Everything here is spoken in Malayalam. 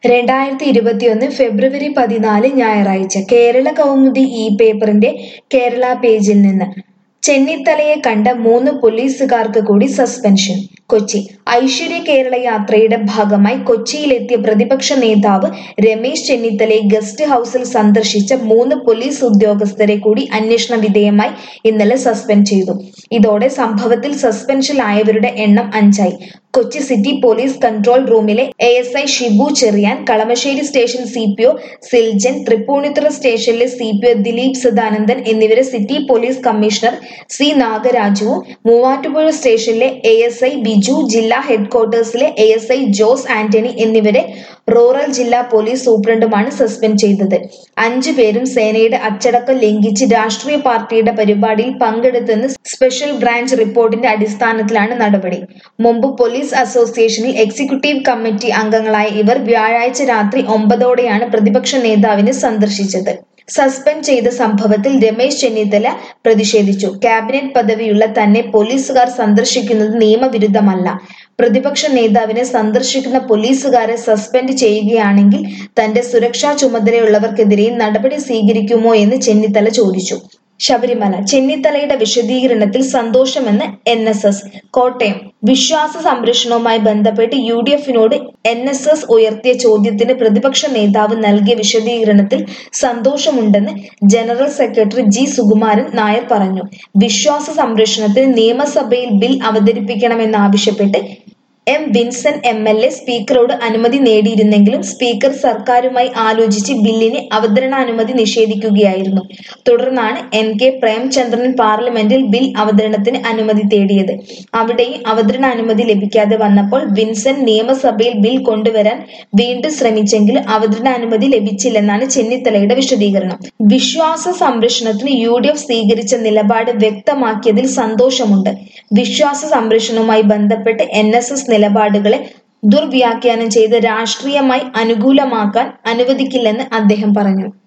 രണ്ടായിരത്തി ഇരുപത്തിയൊന്ന് ഫെബ്രുവരി പതിനാല് ഞായറാഴ്ച കേരള കൗമുദി ഈ പേപ്പറിന്റെ കേരള പേജിൽ നിന്ന് ചെന്നിത്തലയെ കണ്ട മൂന്ന് പോലീസുകാർക്ക് കൂടി സസ്പെൻഷൻ കൊച്ചി ഐശ്വര്യ കേരള യാത്രയുടെ ഭാഗമായി കൊച്ചിയിലെത്തിയ പ്രതിപക്ഷ നേതാവ് രമേശ് ചെന്നിത്തലയെ ഗസ്റ്റ് ഹൌസിൽ സന്ദർശിച്ച മൂന്ന് പോലീസ് ഉദ്യോഗസ്ഥരെ കൂടി അന്വേഷണ വിധേയമായി ഇന്നലെ സസ്പെൻഡ് ചെയ്തു ഇതോടെ സംഭവത്തിൽ സസ്പെൻഷനിലായവരുടെ എണ്ണം അഞ്ചായി Kochi city police control room A S I Shibu Cheriyan Kalamassery station C P O Siljan Thrippunithura സ്റ്റേഷനിലെ C P O Dileep Sadanandan എന്നിവരെ സിറ്റി പോലീസ് കമ്മീഷണർ സി നാഗരാജുവും മൂവാറ്റുപുഴ സ്റ്റേഷനിലെ എ എസ് ഐ ബിജു ജില്ലാ ഹെഡ്ക്വാർട്ടേഴ്സിലെ A S I Jose Antony എന്നിവരെ റൂറൽ ജില്ലാ പോലീസ് സൂപ്രണ്ടുമാണ് സസ്പെൻഡ് ചെയ്തത് അഞ്ചു പേരും സേനയുടെ അച്ചടക്കം ലംഘിച്ച് രാഷ്ട്രീയ പാർട്ടിയുടെ പരിപാടിയിൽ പങ്കെടുത്തെന്ന് സ്പെഷ്യൽ ബ്രാഞ്ച് റിപ്പോർട്ടിന്റെ അടിസ്ഥാനത്തിലാണ് നടപടി മുമ്പ് പോലീസ് അസോസിയേഷനിൽ എക്സിക്യൂട്ടീവ് കമ്മിറ്റി അംഗങ്ങളായ ഇവർ വ്യാഴാഴ്ച രാത്രി ഒമ്പതോടെയാണ് പ്രതിപക്ഷ നേതാവിനെ സന്ദർശിച്ചത് സസ്പെൻഡ് ചെയ്ത സംഭവത്തിൽ രമേശ് ചെന്നിത്തല പ്രതിഷേധിച്ചു ക്യാബിനറ്റ് പദവിയുള്ള തന്നെ പോലീസുകാർ സന്ദർശിക്കുന്നത് നിയമവിരുദ്ധമല്ല പ്രതിപക്ഷ നേതാവിനെ സന്ദർശിക്കുന്ന പോലീസുകാരെ സസ്പെൻഡ് ചെയ്യുകയാണെങ്കിൽ തന്റെ സുരക്ഷാ ചുമതലയുള്ളവർക്കെതിരെയും നടപടി സ്വീകരിക്കുമോ എന്ന് ചെന്നിത്തല ചോദിച്ചു ശബരിമല ചെന്നിത്തലയുടെ വിശദീകരണത്തിൽ സന്തോഷമെന്ന് എൻ എസ് എസ് കോട്ടയം വിശ്വാസ സംരക്ഷണവുമായി ബന്ധപ്പെട്ട് യു ഡി എഫിനോട് എൻ എസ് എസ് ഉയർത്തിയ ചോദ്യത്തിന് പ്രതിപക്ഷ നേതാവ് നൽകിയ വിശദീകരണത്തിൽ സന്തോഷമുണ്ടെന്ന് general secretary G Sukumaran Nair പറഞ്ഞു വിശ്വാസ സംരക്ഷണത്തിന് നിയമസഭയിൽ ബിൽ അവതരിപ്പിക്കണമെന്നാവശ്യപ്പെട്ട് M Vincent M L A സ്പീക്കറോട് അനുമതി നേടിയിരുന്നെങ്കിലും സ്പീക്കർ സർക്കാരുമായി ആലോചിച്ച് ബില്ലിന് അവതരണാനുമതി നിഷേധിക്കുകയായിരുന്നു തുടർന്നാണ് എൻ കെ പ്രേംചന്ദ്രൻ പാർലമെന്റിൽ ബിൽ അവതരണത്തിന് അനുമതി തേടിയത് അവിടെയും അവതരണാനുമതി ലഭിക്കാതെ വന്നപ്പോൾ വിൻസെന്റ് നിയമസഭയിൽ ബിൽ കൊണ്ടുവരാൻ വീണ്ടും ശ്രമിച്ചെങ്കിലും അവതരണാനുമതി ലഭിച്ചില്ലെന്നാണ് ചെന്നിത്തലയുടെ വിശദീകരണം വിശ്വാസ സംരക്ഷണത്തിന് യു ഡി എഫ് സ്വീകരിച്ച നിലപാട് വ്യക്തമാക്കിയതിൽ സന്തോഷമുണ്ട് വിശ്വാസ സംരക്ഷണവുമായി ബന്ധപ്പെട്ട് എൻ എസ് എസ് നിലപാടുകളെ ദുർവ്യാഖ്യാനം ചെയ്ത് രാഷ്ട്രീയമായി അനുകൂലമാക്കാൻ അനുവദിക്കില്ലെന്ന് അദ്ദേഹം പറഞ്ഞു